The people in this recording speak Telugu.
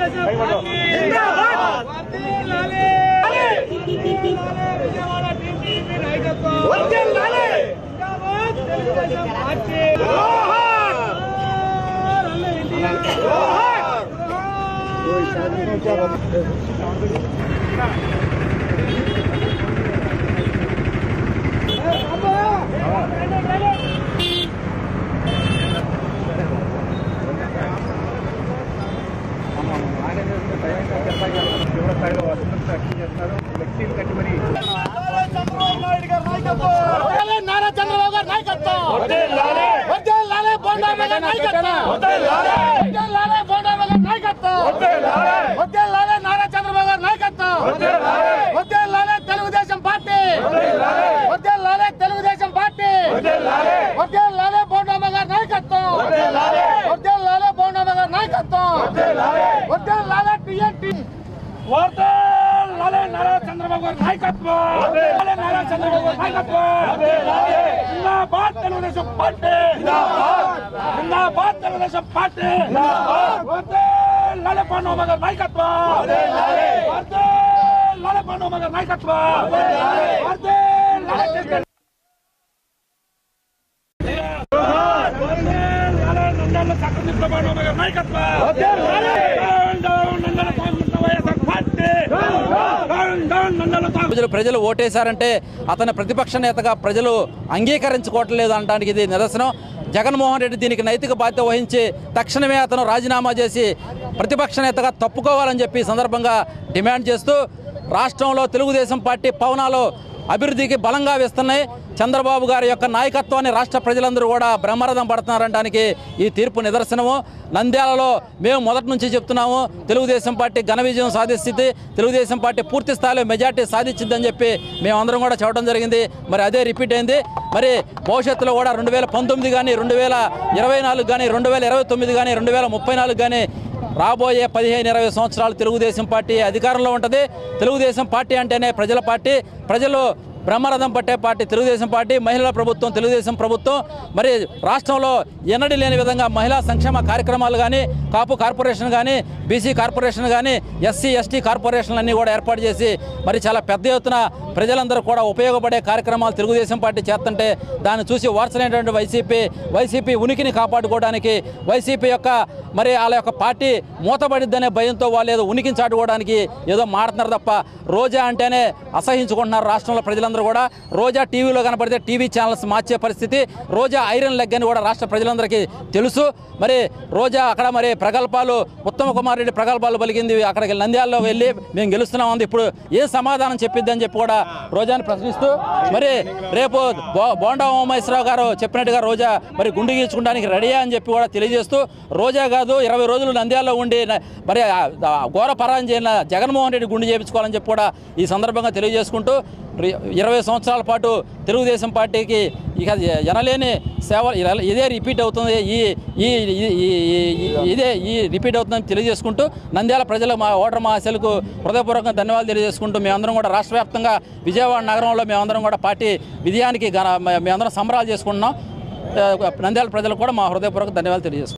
తెలుగుదేశం పార్టీ జిందాబాద్ వర్ధిల్లాలి విజయవాడ టీడీపీ నాయకత్వం వర్ధిల్లాలి జిందాబాద్ తెలుగుదేశం పార్టీ జోహార్ అల్ల ఇండియా జోహార్ నారా చంద్రబాబు గారి నాయకత్వం వర్ధిల్లాలి బోండామ్మ గారి నాయకత్వం వర్ధిల్లాలి బోండామ్మ గారి నాయకత్వం వర్ధిల్లాలి నారా చంద్రబాబు గారి నాయకత్వం వర్ధిల్లాలి తెలుగుదేశం పార్టీ వర్ధిల్లాలి తెలుగుదేశం పార్టీ వర్ధిల్లాలి బోండామ్మ గారి నాయకత్వం వర్ధిల్లాలి బోండామ్మ గారి నాయకత్వం వర్ధిల్లాలి టీఎన్టీ వర్ధిల్లాలి నారా చంద్రబాబు గారి నాయకత్వం వర్ధిల్లాలి నారా చంద్రబాబు గారి నాయకత్వం జిందాబాద్ తెలుగుదేశం పార్టీ జిందాబాద్ తెలుగుదేశం పార్టీ వర్ధిల్లాలి పన్నోమ గారి నాయకత్వం వర్ధిల్లాలి పన్నోమ గారి నాయకత్వం వర్ధిల్లాలి జగన్ నందల చక్రవర్తి పన్నోమ గారి నాయకత్వం డౌన్ డౌన్ నందల తాగుతున్న వైఎస్ఆర్ పార్టీ డౌన్ డౌన్ నందల తాగు ప్రజలు ప్రజలు ఓటేశారంటే అతని ప్రతిపక్ష నేతగా ప్రజలు అంగీకరించుకోవట్లేదు అనడానికి ఇది నిదర్శనం జగన్మోహన్ రెడ్డి దీనికి నైతిక బాధ్యత వహించి తక్షణమే అతను రాజీనామా చేసి ప్రతిపక్ష నేతగా తప్పుకోవాలని చెప్పి ఈ సందర్భంగా డిమాండ్ చేస్తూ రాష్ట్రంలో తెలుగుదేశం పార్టీ పవనాలు అభివృద్ధికి బలంగా వేస్తున్నాయి చంద్రబాబు గారి యొక్క నాయకత్వాన్ని రాష్ట్ర ప్రజలందరూ కూడా బ్రహ్మరథం పడుతున్నారనడానికి ఈ తీర్పు నిదర్శనము నంద్యాలలో మేము మొదటి నుంచి చెప్తున్నాము తెలుగుదేశం పార్టీ ఘన విజయం సాధిస్తుంది తెలుగుదేశం పార్టీ పూర్తి స్థాయిలో మెజార్టీ సాధించిందని చెప్పి మేమందరం కూడా చెప్పడం జరిగింది మరి అదే రిపీట్ అయింది మరి భవిష్యత్తులో కూడా రెండు వేల పంతొమ్మిది కానీ రెండు వేల ఇరవై నాలుగు కానీ రెండు వేల ఇరవై తొమ్మిది కానీ రెండు వేల ముప్పై నాలుగు కానీ రాబోయే పదిహేను ఇరవై సంవత్సరాలు తెలుగుదేశం పార్టీ అధికారంలో ఉంటుంది తెలుగుదేశం పార్టీ అంటేనే ప్రజల పార్టీ ప్రజలు బ్రహ్మరథం పట్టే పార్టీ తెలుగుదేశం పార్టీ మహిళల ప్రభుత్వం తెలుగుదేశం ప్రభుత్వం మరి రాష్ట్రంలో ఎన్నడీ లేని విధంగా మహిళా సంక్షేమ కార్యక్రమాలు కానీ కాపు కార్పొరేషన్ కానీ బీసీ కార్పొరేషన్ కానీ ఎస్సీ ఎస్టీ కార్పొరేషన్లన్నీ కూడా ఏర్పాటు చేసి మరి చాలా పెద్ద ఎత్తున ప్రజలందరూ కూడా ఉపయోగపడే కార్యక్రమాలు తెలుగుదేశం పార్టీ చేస్తుంటే దాన్ని చూసి వార్చలేనటువంటి వైసీపీ వైసీపీ ఉనికిని కాపాడుకోవడానికి వైసీపీ యొక్క మరి వాళ్ళ యొక్క పార్టీ మూతపడిద్దనే భయంతో వాళ్ళు ఏదో ఉనికిని చాటుకోవడానికి ఏదో మాడుతున్నారు తప్ప రోజా అంటేనే అసహించుకుంటున్నారు రాష్ట్రంలో ప్రజలందరూ కూడా రోజా టీవీలో కనపడితే టీవీ ఛానల్స్ మార్చే పరిస్థితి రోజా ఐరన్ లెగ్ అని కూడా రాష్ట్ర ప్రజలందరికీ తెలుసు మరి రోజా అక్కడ మరి ప్రగల్భాలు ఉత్తమ కుమార్ రెడ్డి ప్రగల్భాలు పలికింది అక్కడికి నంద్యాలలో వెళ్ళి మేము గెలుస్తున్నాం ఉంది ఇప్పుడు ఏ సమాధానం చెప్పిద్ది అని చెప్పి కూడా రోజాని ప్రశ్నిస్తూ మరి రేపు బో- బోండా ఉమేశ్వరరావు గారు చెప్పినట్టుగా రోజా మరి గుండు గీల్చుకోవడానికి రెడీ అని చెప్పి కూడా తెలియజేస్తూ రోజా కాదు ఇరవై రోజులు నంద్యాలలో ఉండి న- మరి ఆ- ఆ ఘోర పరాజయం చేసిన జగన్మోహన్ రెడ్డి గుండు చేయించుకోవాలని చెప్పి కూడా ఈ సందర్భంగా తెలియజేసుకుంటూ రి- ఇరవై సంవత్సరాల పాటు తెలుగుదేశం పార్టీకి ఇక ఎనలేని సేవ ఇలా- ఇదే రిపీట్ అవుతుంది ఈ ఈ ఈ- ఈ- ఈ- ఇదే ఈ రిపీట్ అవుతుందని తెలియజేసుకుంటూ నంద్యాల ప్రజల మా ఓటర్ మహాశలకు హృదయపూర్వకంగా ధన్యవాదాలు తెలియజేసుకుంటూ మేమందరం కూడా రాష్ట్ర వ్యాప్తంగా విజయవాడ నగరంలో మేమందరం కూడా పార్టీ విజయానికి ఘన- మేమందరం సంబరాలు చేసుకుంటున్నాం ఆ, నంద్యాల ప్రజలకు కూడా మా హృదయపూర్వక ధన్యవాదాలు తెలియజేసుకుంటున్నాం